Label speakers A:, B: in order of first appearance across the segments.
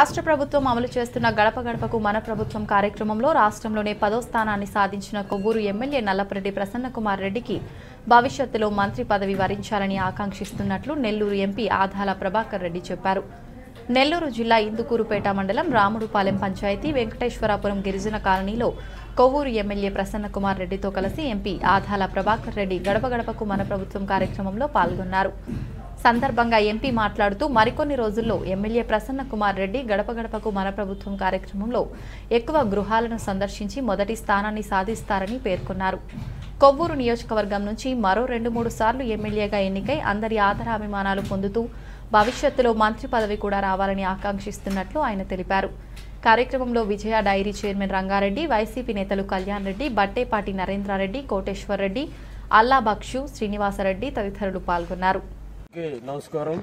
A: రాష్ట్ర ప్రభుత్వం అమలు చేస్తున్న గడప గడపకు మన ప్రభుత్వం కార్యక్రమంలో రాష్ట్రంలోనే పదో స్థానాన్ని సాధించిన కొవ్వూరు ఎమ్మెల్యే నల్లపరెడ్డి ప్రసన్నకుమార్ రెడ్డికి భవిష్యత్తులో మంత్రి పదవి వరించాలని ఆకాంక్షిస్తున్నట్లు నెల్లూరు ఎంపీ ఆదాల ప్రభాకర్ రెడ్డి చెప్పారు నెల్లూరు జిల్లా ఇందుకూరుపేట మండలం రాముడుపాలెం పంచాయతీ వెంకటేశ్వరాపురం గిరిజన కాలనీలో కొవ్వూరు ఎమ్మెల్యే ప్రసన్నకుమార్ రెడ్డితో కలిసి ఎంపీ ఆదాల ప్రభాకర్ రెడ్డి గడప గడపకు మన ప్రభుత్వం కార్యక్రమంలో పాల్గొన్నారు సందర్భంగా ఎంపీ మాట్లాడుతూ మరికొన్ని రోజుల్లో ఎమ్మెల్యే ప్రసన్న కుమార్ రెడ్డి గడప గడపకు మన ప్రభుత్వం కార్యక్రమంలో ఎక్కువ గృహాలను సందర్శించి మొదటి స్థానాన్ని సాధిస్తారని పేర్కొన్నారు కొవ్వూరు నియోజకవర్గం నుంచి మరో రెండు మూడు సార్లు ఎమ్మెల్యేగా ఎన్నికై అందరి ఆదరాభిమానాలు పొందుతూ భవిష్యత్తులో మంత్రి పదవి కూడా రావాలని ఆకాంక్షిస్తున్నట్లు ఆయన తెలిపారు కార్యక్రమంలో విజయ డైరీ చైర్మన్ రంగారెడ్డి వైసీపీ నేతలు కళ్యాణ్ రెడ్డి బట్టేపాటి నరేంద్రారెడ్డి కోటేశ్వర్ రెడ్డి అల్లా బక్షు శ్రీనివాసరెడ్డి తదితరులు పాల్గొన్నారు
B: అందరికీ నమస్కారం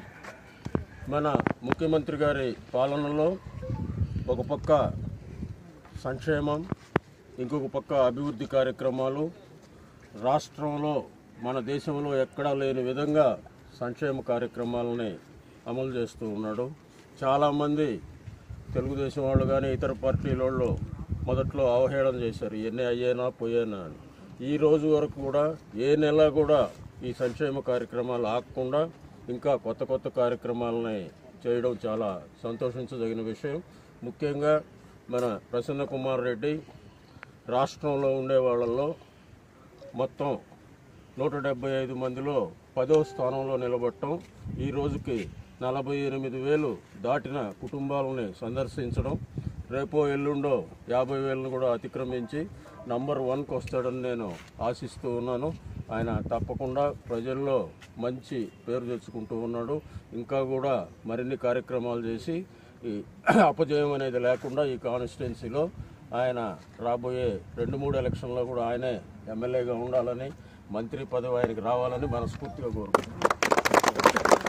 B: మన ముఖ్యమంత్రి గారి పాలనలో ఒక పక్క సంక్షేమం ఇంకొక పక్క అభివృద్ధి కార్యక్రమాలు రాష్ట్రంలో మన దేశంలో ఎక్కడా లేని విధంగా సంక్షేమ కార్యక్రమాలని అమలు చేస్తూ ఉన్నాడు చాలామంది తెలుగుదేశం వాళ్ళు కానీ ఇతర పార్టీల వాళ్ళు మొదట్లో అవహేళన చేశారు ఇవన్నీ అయ్యేనా పోయేనా అని ఈ రోజు వరకు కూడా ఏ నెల కూడా ఈ సంక్షేమ కార్యక్రమాలు ఆగకుండా ఇంకా కొత్త కొత్త కార్యక్రమాలని చేయడం చాలా సంతోషించదగిన విషయం ముఖ్యంగా మన ప్రసన్న కుమార్ రెడ్డి రాష్ట్రంలో ఉండే వాళ్ళల్లో మొత్తం నూట డెబ్బై ఐదు మందిలో పదో స్థానంలో నిలబడటం ఈ రోజుకి నలభై ఎనిమిది వేలు దాటిన కుటుంబాలని సందర్శించడం రేపో ఎల్లుండో యాభై వేలను కూడా అతిక్రమించి నంబర్ వన్కి వస్తాడని నేను ఆశిస్తూ ఉన్నాను ఆయన తప్పకుండా ప్రజల్లో మంచి పేరు తెచ్చుకుంటూ ఉన్నాడు ఇంకా కూడా మరిన్ని కార్యక్రమాలు చేసి ఈ అపజయం అనేది లేకుండా ఈ కాన్స్టిట్యున్సీలో ఆయన రాబోయే రెండు మూడు ఎలక్షన్లో కూడా ఆయనే ఎమ్మెల్యేగా ఉండాలని మంత్రి పదవి ఆయనకి రావాలని మనస్ఫూర్తిగా కోరుకుంటున్నాను